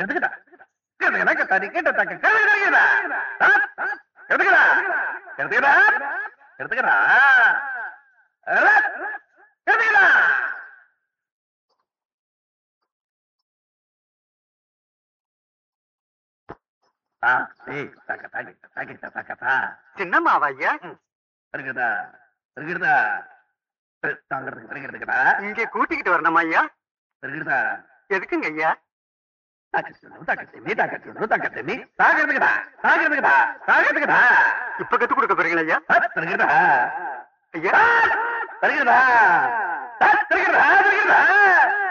எடுத்துக்கிட்டா எடுத்துக்கிட்டா கத்தாரி கேட்ட தக்க எடுத்துக்கிட்டா எடுத்துக்கிட்டா எடுத்துக்கிட்டா எடுத்துக்கிட்டா எடுத்துக்கிட்டா ஆ ஏய் தக்க தாக்கி தாக்கி தக்கத்தா சின்னம்மாவா ஐயா இருக்குதா இருக்குதா தாங்கிறதுக்கு இருக்கிறதுக்குடா இங்கே கூட்டிக்கிட்டு வரணுமா ஐயா இருக்குதா எதுக்குங்க ஐயா தாக்கத்து தாக்கத்து தாக்கத்து தாக்கத்து தாக்கிறதுக்குடா தாக்கிறதுக்குடா தாக்கிறதுக்குடா இப்ப கத்து கொடுக்க போறீங்களா ஐயா இருக்குதா ஐயா இருக்குதா இருக்குதா இருக்குதா